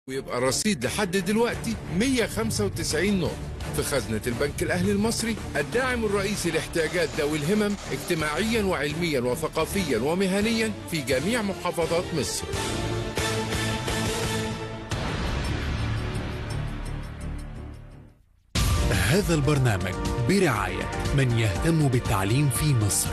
ويبقى رصيد لحد دلوقتي 195 نقطة في خزنة البنك الأهلي المصري الداعم الرئيسي لاحتياجات ذوي الهمم اجتماعيا وعلميا وثقافيا ومهنيا في جميع محافظات مصر هذا البرنامج برعاية من يهتم بالتعليم في مصر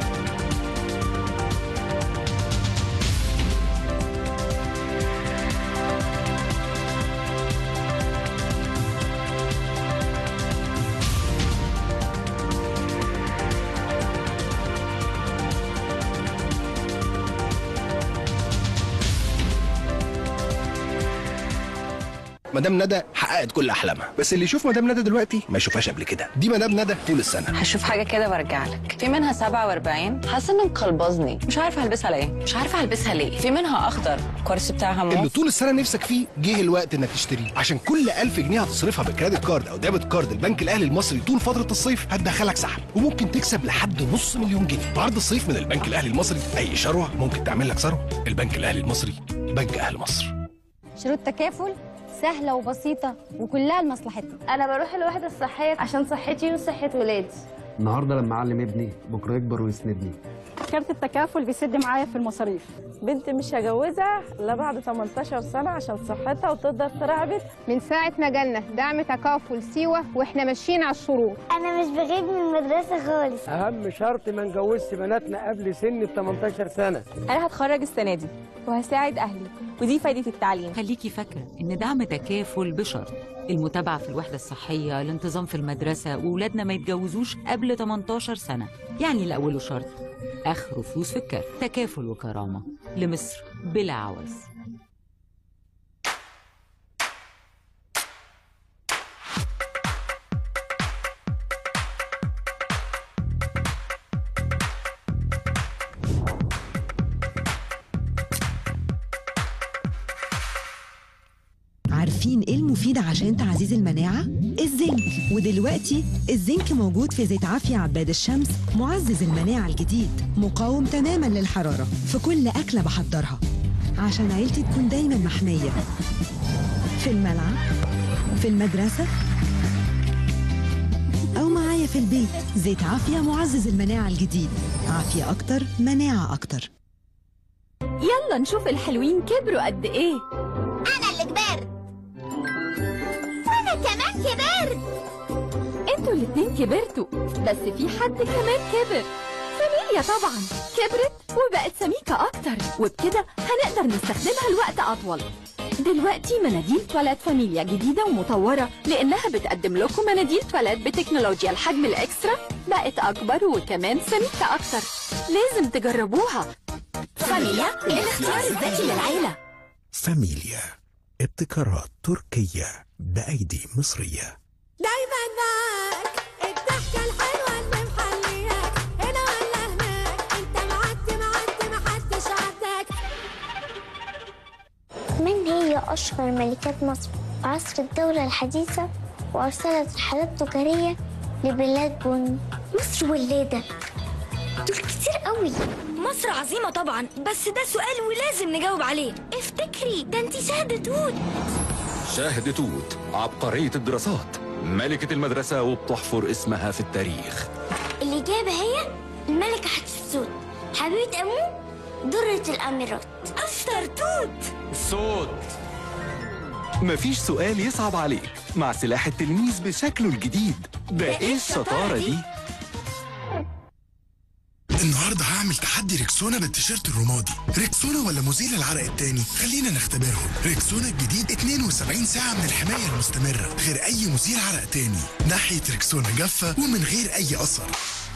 مدام ندى حققت كل احلامها بس اللي يشوف مدام ندى دلوقتي ما يشوفهاش قبل كده دي مدام ندى طول السنه هشوف حاجه كده وارجع لك في منها 47 حاسه انه مقلبظني مش عارفه هلبسها ليه مش عارفه هلبسها ليه في منها اخضر الكرسي بتاعها اللي موف طول السنه نفسك فيه جه الوقت انك تشتريه عشان كل 1000 جنيه هتصرفها بكريدت كارد او ديبت كارد البنك الاهلي المصري طول فتره الصيف هتدخلك سحب وممكن تكسب لحد نص مليون جنيه بعرض الصيف من البنك الاهلي المصري اي شروه ممكن تعمل لك ثروه البنك الاهلي المصري بنك اهل مصر شروط تكافل سهلة وبسيطة وكلها لمصلحتنا انا بروح الوحده الصحيه عشان صحتي وصحه ولادي النهارده لما اعلم ابني بكره يكبر ويسندني كارت التكافل بيسد معايا في المصاريف بنتي مش هجوزها الا بعد 18 سنه عشان صحتها وتقدر ترعبت من ساعة ما جالنا دعم تكافل سيوة واحنا ماشيين على الشروط انا مش بغيب من المدرسه خالص اهم شرط ما نجوزش بناتنا قبل سن ال 18 سنه انا هتخرج السنة دي وهساعد اهلي ودي فايدة التعليم خليكي فاكرة إن دعم تكافل بشرط المتابعة في الوحدة الصحية الانتظام في المدرسة وولادنا ما يتجوزوش قبل 18 سنة يعني الأول شرط آخره فلوس في الكارت تكافل وكرامة لمصر بلا عوز عارفين ايه المفيد عشان تعزيز المناعة؟ الزنك ودلوقتي الزنك موجود في زيت عافية عباد الشمس معزز المناعة الجديد مقاوم تماما للحرارة في كل أكلة بحضرها عشان عيلتي تكون دايما محمية في الملعب في المدرسة أو معايا في البيت زيت عافية معزز المناعة الجديد عافية أكتر مناعة أكتر يلا نشوف الحلوين كبروا قد ايه انا اللي كبرت وانا كمان كبرت انتوا الاتنين كبرتوا بس في حد كمان كبر سمية طبعا كبرت وبقت سميكة أكتر وبكده هنقدر نستخدمها لوقت أطول دلوقتي مناديل تواليت فاميليا جديدة ومطورة لأنها بتقدم لكم مناديل تواليت بتكنولوجيا الحجم الإكسترا بقت أكبر وكمان سميكة أكتر لازم تجربوها فاميليا الاختيار الذكي للعيلة فاميليا ابتكارات تركية بأيدي مصرية دايما معاك الضحكه الحلوه اللي محلياك هنا ولا هناك انت معدي معدي محدش عداك من هي اشهر ملكات مصر في عصر الدوله الحديثه وارسلت رحلات تجاريه لبلاد بن مصر ولاده دول كتير قوي مصر عظيمة طبعا بس ده سؤال ولازم نجاوب عليه افتكري ده انت شاهدة توت شاهد توت عبقرية الدراسات ملكة المدرسة وبتحفر اسمها في التاريخ الإجابة هي الملكة حتشبسوت حبيبة أمه درة الأميرات أشطر توت صوت مفيش سؤال يصعب عليك مع سلاح التلميذ بشكله الجديد ده ايه الشطارة دي؟ النهارده هعمل تحدي ريكسونا بالتيشيرت الرمادي ريكسونا ولا مزيل العرق التاني خلينا نختبرهم ريكسونا الجديد 72 ساعة من الحماية المستمرة غير أي مزيل عرق تاني ناحية ريكسونا جافة ومن غير أي أثر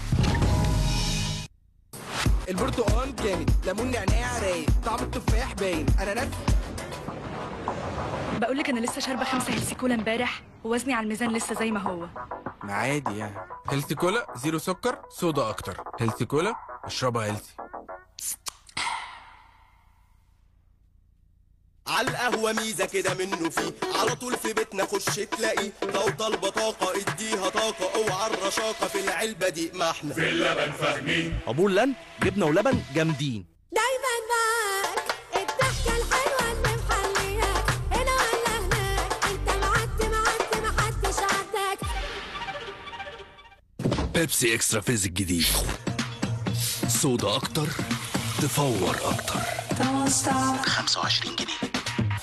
البرتقال جامد ليمون نعناع رايق طعم التفاح باين اناناس بقول لك انا لسه شاربه خمسة هيلسي كولا امبارح ووزني على الميزان لسه زي ما هو ما عادي يعني هيلثي كولا زيرو سكر صودا اكتر هيلثي كولا اشربها هيلثي على القهوة ميزة كده منه فيه على طول في بيتنا خش تلاقيه لو طالبة طاقة اديها طاقة اوعى الرشاقة في العلبة دي ما احنا في اللبن فاهمين عبور لن جبنه ولبن جامدين دايما معاك الضحكة الحلوة اللي محلياك هنا بيبسي اكسترا فيز الجديد صودا اكتر تفور اكتر 25 جنيه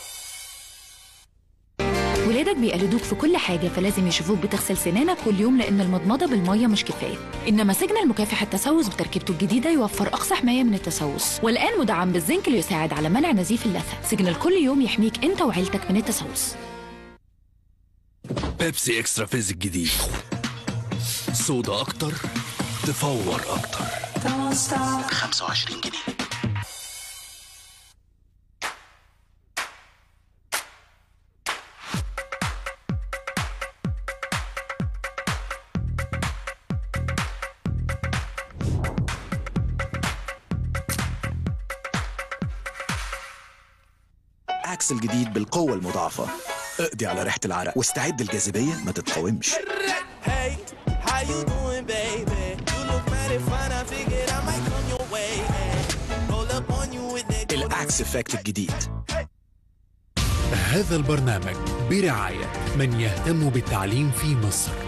ولادك بيقلدوك في كل حاجة فلازم يشوفوك بتغسل سنانك كل يوم لأن المضمضة بالمية مش كفاية إنما سجن المكافح التسوس بتركيبته الجديدة يوفر أقصى حماية من التسوس والآن مدعم بالزنك ليساعد على منع نزيف اللثة سجن الكل يوم يحميك أنت وعيلتك من التسوس بيبسي اكسترا فيز الجديد صودا اكتر تفور اكتر 25 جنيه اكس الجديد بالقوة المضاعفة اقضي على ريحة العرق واستعد الجاذبية ما تتقاومش Hey, how you doing, baby? You look mighty fine, I figured I might come your way. and Roll up on you with that. الاكس افكت الجديد هذا البرنامج برعاية من يهتم بالتعليم في مصر